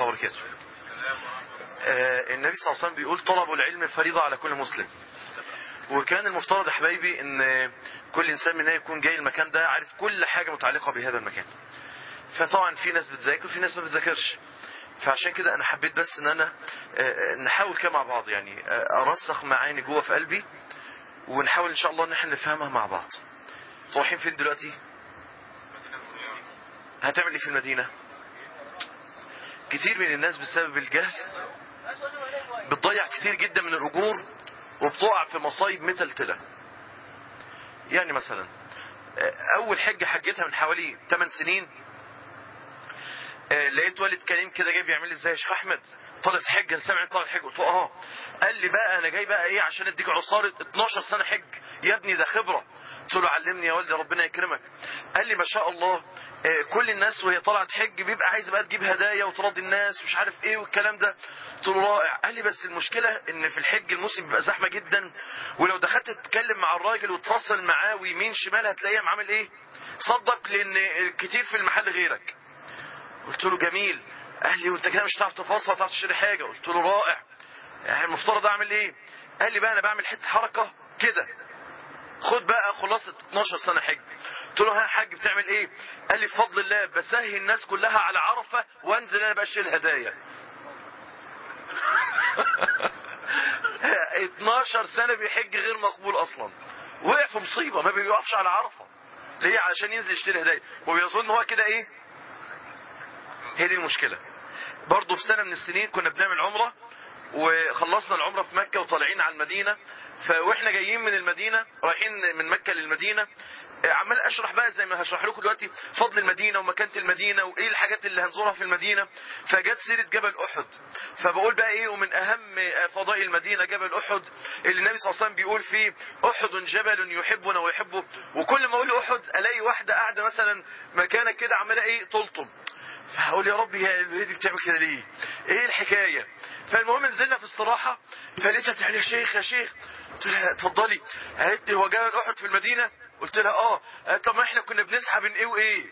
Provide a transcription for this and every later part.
الله وبركاته آه النبي صلى الله عليه وسلم بيقول طلب العلم فريضة على كل مسلم وكان المفترض يا حبايبي ان كل انسان منا يكون جاي المكان ده عارف كل حاجة متعلقة بهذا المكان فطبعا في ناس بتذاكر وفي ناس ما بتذاكرش فعشان كده انا حبيت بس ان انا آه، نحاول كده مع بعض يعني آه، ارسخ معاني جوه في قلبي ونحاول ان شاء الله ان احنا نفهمها مع بعض رايحين فين دلوقتي هتعمل ايه في المدينة كتير من الناس بسبب الجهل بتضيع كتير جدا من الاجور وبتقع في مصايب متلتلة يعني مثلا آه، اول حجة حجتها من حوالي 8 سنين آه، لقيت والد كريم كده جاي بيعمل لي ازاي يا شيخ احمد طلعت حجه سامع طلعت حجه قلت له اه قال لي بقى انا جاي بقى ايه عشان اديك عصاره 12 سنه حج يا ابني ده خبره قلت له علمني يا والدي ربنا يكرمك قال لي ما شاء الله آه، كل الناس وهي طلعت حج بيبقى عايز بقى تجيب هدايا وتراضي الناس ومش عارف ايه والكلام ده قلت له رائع قال لي بس المشكله ان في الحج الموسم بيبقى زحمه جدا ولو دخلت تتكلم مع الراجل وتفصل معاه ويمين شمال هتلاقيه عامل ايه صدق لان كتير في المحل غيرك قلت له جميل قال لي وانت كده مش هتعرف تفاصل هتعرف تشتري حاجه قلت له رائع يعني المفترض اعمل ايه قال لي بقى انا بعمل حته حركه كده خد بقى خلاصة 12 سنة حج قلت له ها يا حاج بتعمل ايه قال لي بفضل الله بسهي الناس كلها على عرفة وانزل انا بقى اشيل هدايا 12 سنة بيحج غير مقبول اصلا وقع في مصيبة ما بيوقفش على عرفة ليه علشان ينزل يشتري هدايا وبيظن هو كده ايه هي دي المشكلة برضه في سنة من السنين كنا بنعمل عمرة وخلصنا العمرة في مكة وطالعين على المدينة فاحنا جايين من المدينة رايحين من مكة للمدينة عمال اشرح بقى زي ما هشرح لكم دلوقتي فضل المدينه ومكانه المدينه وايه الحاجات اللي هنزورها في المدينه فجت سيره جبل احد فبقول بقى ايه ومن اهم فضائل المدينه جبل احد اللي النبي صلى الله عليه وسلم بيقول فيه احد جبل يحبنا ويحبه وكل ما اقول احد الاقي واحده قاعده مثلا مكانك كده عماله ايه تلطم فهقول يا رب هي دي بتعمل كده ليه؟ ايه الحكايه؟ فالمهم نزلنا في استراحه فلقيتها بتعمل يا شيخ يا شيخ قلت لها اتفضلي قالت لي هو جبل احد في المدينه؟ قلت لها اه قالت طب ما احنا كنا بنسحب من ايه وايه؟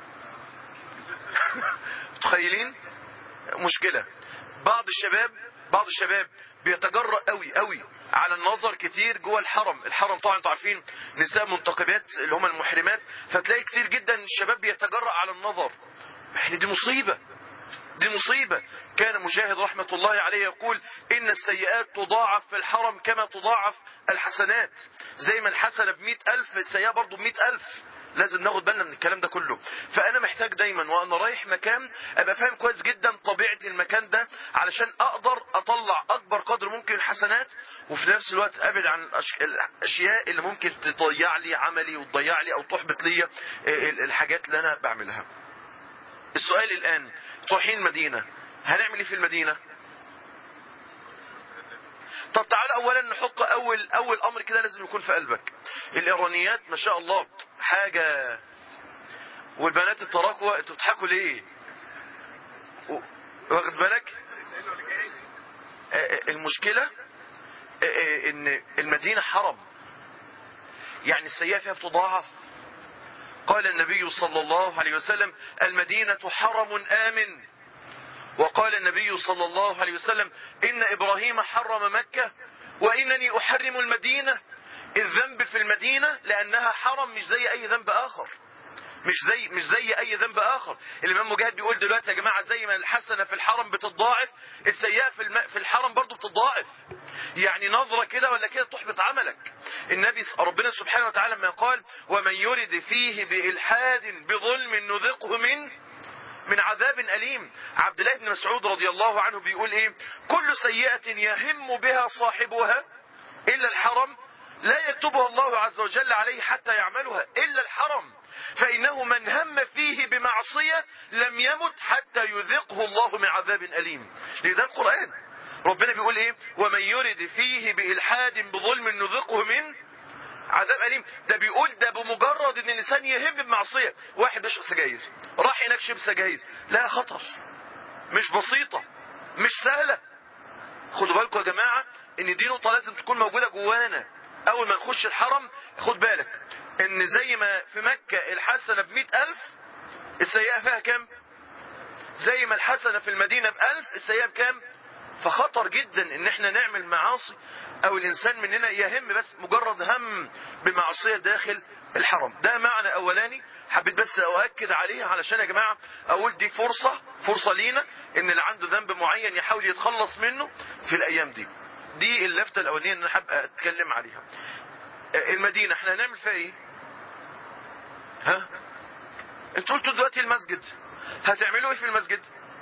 متخيلين؟ مشكله بعض الشباب بعض الشباب بيتجرأ قوي قوي على النظر كتير جوه الحرم الحرم طبعا انتوا عارفين نساء منتقبات اللي هم المحرمات فتلاقي كتير جدا الشباب بيتجرأ على النظر احنا دي مصيبة دي مصيبة كان مجاهد رحمة الله عليه يقول إن السيئات تضاعف في الحرم كما تضاعف الحسنات زي ما الحسنة بمئة ألف السيئة برضو بمئة ألف لازم ناخد بالنا من الكلام ده كله فأنا محتاج دايما وأنا رايح مكان أبقى فاهم كويس جدا طبيعة المكان ده علشان أقدر أطلع أكبر قدر ممكن الحسنات وفي نفس الوقت أبعد عن الأش- الأشياء اللي ممكن تضيع لي عملي وتضيع لي أو تحبط لي الحاجات اللي أنا بعملها السؤال الآن رايحين المدينة هنعمل ايه في المدينة طب تعال اولا نحط اول اول امر كده لازم يكون في قلبك الايرانيات ما شاء الله حاجة والبنات التراكوة انتوا بتضحكوا ليه و- واخد بالك آه، آه، المشكلة آه، آه، ان المدينة حرم يعني السيئة فيها بتضاعف قال النبي صلى الله عليه وسلم المدينة حرم آمن وقال النبي صلى الله عليه وسلم إن إبراهيم حرم مكة وإنني أحرم المدينة الذنب في المدينة لأنها حرم مش زي أي ذنب آخر مش زي مش زي اي ذنب اخر الامام مجاهد بيقول دلوقتي يا جماعه زي ما الحسنه في الحرم بتتضاعف السيئه في الم... في الحرم برضو بتتضاعف يعني نظره كده ولا كده تحبط عملك النبي س- ربنا سبحانه وتعالى لما قال ومن يرد فيه بالحاد بظلم نذقه من من عذاب أليم عبد الله بن مسعود رضي الله عنه بيقول إيه كل سيئة يهم بها صاحبها إلا الحرم لا يكتبها الله عز وجل عليه حتى يعملها إلا الحرم فإنه من هم فيه بمعصية لم يمت حتى يذقه الله من عذاب أليم لذا القرآن ربنا بيقول إيه ومن يرد فيه بإلحاد بظلم نذقه من عذاب أليم ده بيقول ده بمجرد ان الانسان يهم بمعصية واحد بيشرب سجاير راح هناك شرب سجاير لا خطر مش بسيطة مش سهلة خدوا بالكم يا جماعة ان دي نقطة لازم تكون موجودة جوانا اول ما نخش الحرم خد بالك ان زي ما في مكة الحسنة بمئة الف السيئة فيها كام زي ما الحسنة في المدينة بألف السيئة بكام فخطر جدا ان احنا نعمل معاصي او الانسان مننا يهم بس مجرد هم بمعصية داخل الحرم ده معنى اولاني حبيت بس اؤكد عليه علشان يا جماعة اقول دي فرصة فرصة لينا ان اللي عنده ذنب معين يحاول يتخلص منه في الايام دي دي اللفتة الاولانية اللي انا حابب اتكلم عليها المدينة احنا هنعمل فيها ايه ها انتوا قلتوا دلوقتي المسجد هتعملوا ايه في المسجد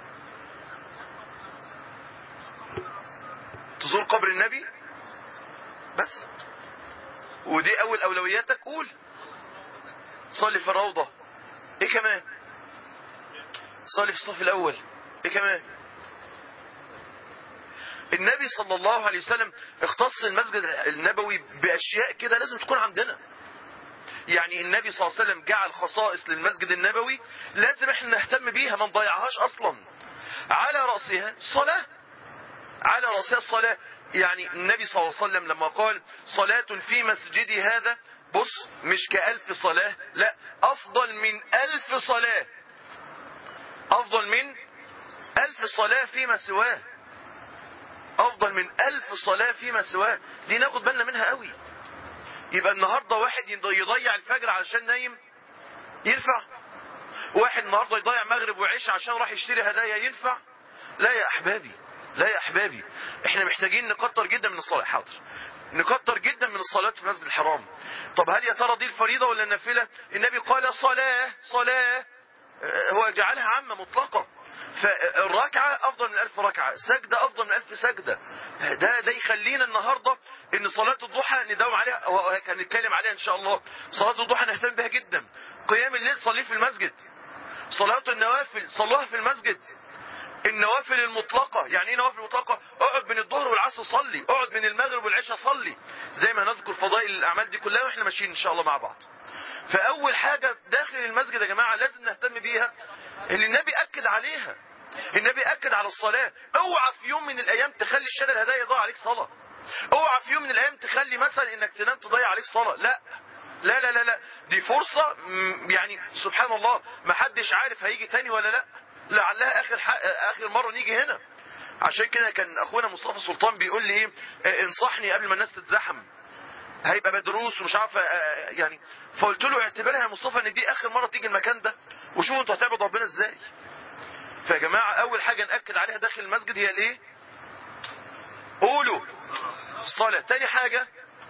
تزور قبر النبي بس ودي اول اولوياتك قول صلي في الروضة ايه كمان صلي في الصف الاول ايه كمان النبي صلى الله عليه وسلم اختص المسجد النبوي باشياء كده لازم تكون عندنا يعني النبي صلى الله عليه وسلم جعل خصائص للمسجد النبوي لازم احنا نهتم بيها ما نضيعهاش اصلا على رأسها صلاة على رأسها الصلاة يعني النبي صلى الله عليه وسلم لما قال صلاة في مسجدي هذا بص مش كألف صلاة لا أفضل من ألف صلاة أفضل من ألف صلاة فيما سواه أفضل من ألف صلاة فيما سواه دي ناخد بالنا منها قوي يبقى النهاردة واحد يضيع الفجر علشان نايم ينفع واحد النهاردة يضيع مغرب وعشاء عشان راح يشتري هدايا ينفع لا يا أحبابي لا يا أحبابي احنا محتاجين نكتر جدا من الصلاة حاضر نكتر جدا من الصلاة في المسجد الحرام طب هل يا ترى دي الفريضة ولا النافلة النبي قال صلاة صلاة هو جعلها عامة مطلقة فالركعة أفضل من ألف ركعة سجدة أفضل من ألف سجدة ده ده يخلينا النهاردة إن صلاة الضحى نداوم عليها وهنتكلم عليها إن شاء الله صلاة الضحى نهتم بها جدا قيام الليل صليه في المسجد صلاة النوافل صلوها في المسجد النوافل المطلقة يعني ايه نوافل مطلقة اقعد بين الظهر والعصر صلي اقعد بين المغرب والعشاء صلي زي ما نذكر فضائل الاعمال دي كلها واحنا ماشيين ان شاء الله مع بعض فاول حاجة داخل المسجد يا جماعة لازم نهتم بيها اللي النبي اكد عليها النبي اكد على الصلاة اوعى في يوم من الايام تخلي الشارع الهدايا يضيع عليك صلاة اوعى في يوم من الايام تخلي مثلا انك تنام تضيع عليك صلاة لا لا لا لا لا دي فرصة يعني سبحان الله ما حدش عارف هيجي تاني ولا لا لعلها اخر اخر مرة نيجي هنا عشان كده كان اخونا مصطفى سلطان بيقول لي ايه انصحني قبل ما الناس تتزحم هيبقى مدروس ومش عارف يعني فقلت له اعتبرها يا مصطفى ان دي اخر مرة تيجي المكان ده وشوفوا انتوا هتعبدوا ربنا ازاي فيا جماعة اول حاجة نأكد عليها داخل المسجد هي الايه قولوا الصلاة تاني حاجة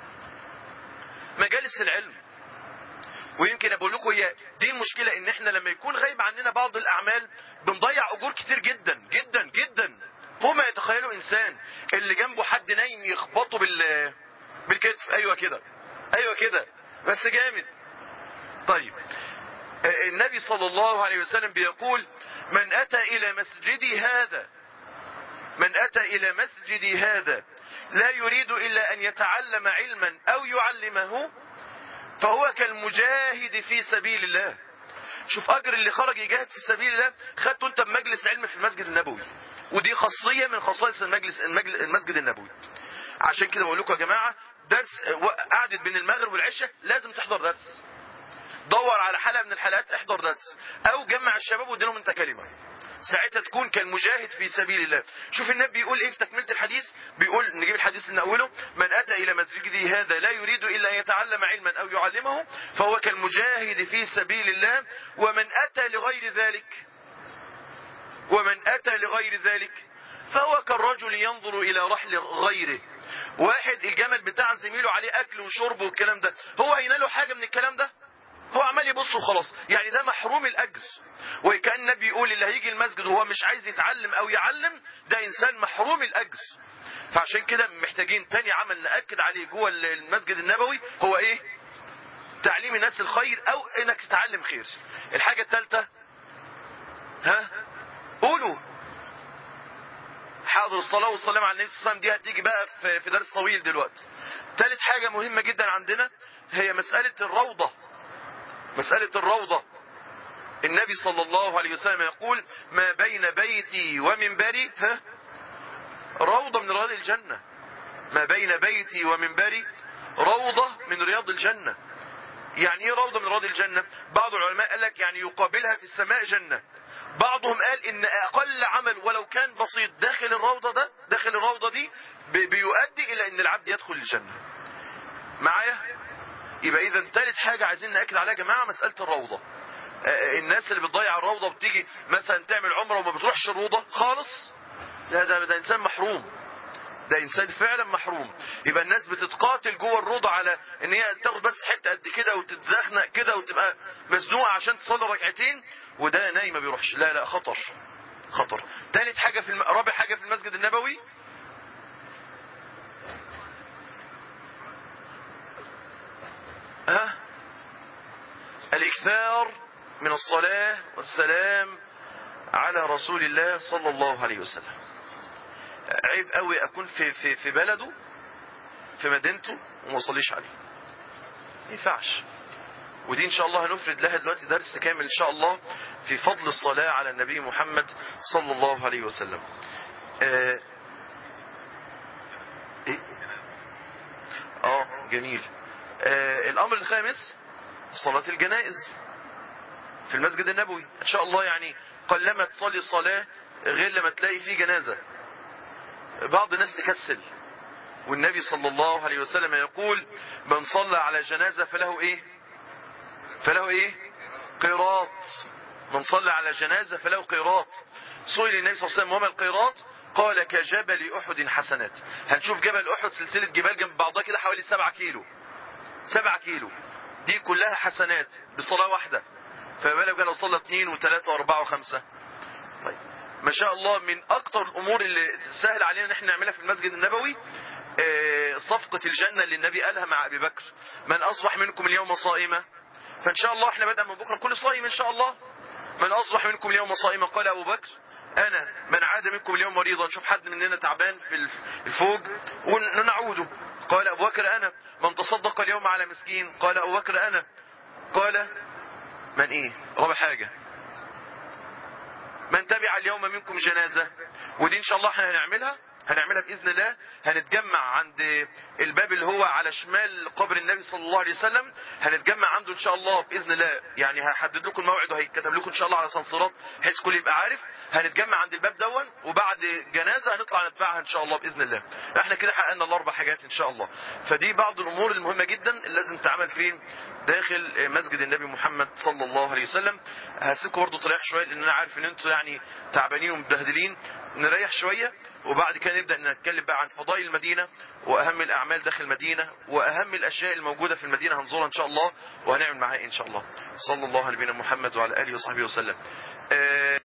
مجالس العلم ويمكن اقول لكم هي دي المشكله ان احنا لما يكون غايب عننا بعض الاعمال بنضيع اجور كتير جدا جدا جدا فوق ما يتخيلوا انسان اللي جنبه حد نايم يخبطه بال بالكتف ايوه كده ايوه كده بس جامد طيب النبي صلى الله عليه وسلم بيقول من اتى الى مسجدي هذا من اتى الى مسجدي هذا لا يريد الا ان يتعلم علما او يعلمه فهو كالمجاهد في سبيل الله شوف اجر اللي خرج يجاهد في سبيل الله خدته انت بمجلس علم في المسجد النبوي ودي خاصيه من خصائص المجلس المسجد النبوي عشان كده بقول لكم يا جماعه درس قعدة بين المغرب والعشاء لازم تحضر درس دور على حلقه من الحلقات احضر درس او جمع الشباب واديلهم انت كلمه ساعتها تكون كالمجاهد في سبيل الله شوف النبي بيقول ايه في تكملة الحديث بيقول نجيب الحديث من اوله من اتى الى مسجدي هذا لا يريد الا ان يتعلم علما او يعلمه فهو كالمجاهد في سبيل الله ومن اتى لغير ذلك ومن اتى لغير ذلك فهو كالرجل ينظر الى رحل غيره واحد الجمل بتاع زميله عليه اكل وشرب والكلام ده هو هيناله حاجه من الكلام ده هو عمال يبص وخلاص يعني ده محروم الاجر وكان النبي يقول اللي هيجي المسجد وهو مش عايز يتعلم او يعلم ده انسان محروم الاجر فعشان كده محتاجين تاني عمل ناكد عليه جوه المسجد النبوي هو ايه تعليم الناس الخير او انك تتعلم خير الحاجه الثالثه ها قولوا حاضر الصلاة والسلام على النبي صلى الله عليه وسلم دي هتيجي بقى في درس طويل دلوقتي ثالث حاجة مهمة جدا عندنا هي مسألة الروضة مسألة الروضة النبي صلى الله عليه وسلم يقول ما بين بيتي ومنبري ها روضة من رياض الجنة ما بين بيتي ومنبري روضة من رياض الجنة يعني ايه روضة من رياض الجنة بعض العلماء قال لك يعني يقابلها في السماء جنة بعضهم قال ان اقل عمل ولو كان بسيط داخل الروضة ده داخل الروضة دي بي- بيؤدي الى ان العبد يدخل الجنة معايا يبقى اذا ثالث حاجة عايزين نأكد عليها يا جماعة مسألة الروضة آه، الناس اللي بتضيع الروضة وبتيجي مثلا تعمل عمرة وما بتروحش الروضة خالص لا ده, ده انسان محروم ده انسان فعلا محروم يبقى الناس بتتقاتل جوه الروضه على ان هي تاخد بس حته قد كده وتتزخنق كده وتبقى مزنوقه عشان تصلي ركعتين وده نايم ما بيروحش لا لا خطر خطر ثالث حاجه في الم... رابع حاجه في المسجد النبوي ها الاكثار من الصلاه والسلام على رسول الله صلى الله عليه وسلم عيب قوي اكون في في في بلده في مدينته وما اصليش عليه ما ينفعش ودي ان شاء الله هنفرد لها دلوقتي درس كامل ان شاء الله في فضل الصلاة على النبي محمد صلى الله عليه وسلم آه إيه؟ اه جميل آه الامر الخامس صلاة الجنائز في المسجد النبوي ان شاء الله يعني قلما تصلي صلاة غير لما تلاقي فيه جنازة بعض الناس تكسل والنبي صلى الله عليه وسلم يقول من صلى على جنازة فله ايه فله ايه قيراط من صلى على جنازة فله قيراط سئل النبي صلى الله عليه وسلم وما القيراط قال كجبل احد حسنات هنشوف جبل احد سلسلة جبال جنب بعضها كده حوالي سبعة كيلو سبعة كيلو دي كلها حسنات بصلاة واحدة فما بالك بقى لو صلى اثنين وثلاثة واربعة وخمسة طيب ما شاء الله من اكتر الامور اللي سهل علينا ان احنا نعملها في المسجد النبوي آه، صفقة الجنة اللي النبي قالها مع ابي بكر من اصبح منكم اليوم صائما فان شاء الله احنا بدأ من بكرة كل صائم ان شاء الله من اصبح منكم اليوم صائما قال ابو بكر انا من عاد منكم اليوم مريضا نشوف حد مننا تعبان في الف- الفوق ونعوده قال ابو بكر انا من تصدق اليوم على مسكين قال ابو بكر انا قال من ايه رابع حاجة من تبع اليوم منكم جنازة ودي ان شاء الله احنا هنعملها هنعملها باذن الله هنتجمع عند الباب اللي هو على شمال قبر النبي صلى الله عليه وسلم هنتجمع عنده ان شاء الله باذن الله يعني هحدد لكم الموعد وهيتكتب لكم ان شاء الله على سنصرات بحيث كل يبقى عارف هنتجمع عند الباب دون وبعد جنازه هنطلع نتبعها ان شاء الله باذن الله احنا كده حققنا الاربع حاجات ان شاء الله فدي بعض الامور المهمه جدا اللي لازم تعمل فين داخل مسجد النبي محمد صلى الله عليه وسلم هسيبكم برضه تريح شويه لان انا عارف ان انتوا يعني تعبانين ومبهدلين نريح شويه وبعد كده نبدا نتكلم بقى عن فضائل المدينه واهم الاعمال داخل المدينه واهم الاشياء الموجوده في المدينه هنزورها ان شاء الله وهنعمل معاها ان شاء الله صلى الله على نبينا محمد وعلى اله وصحبه وسلم آه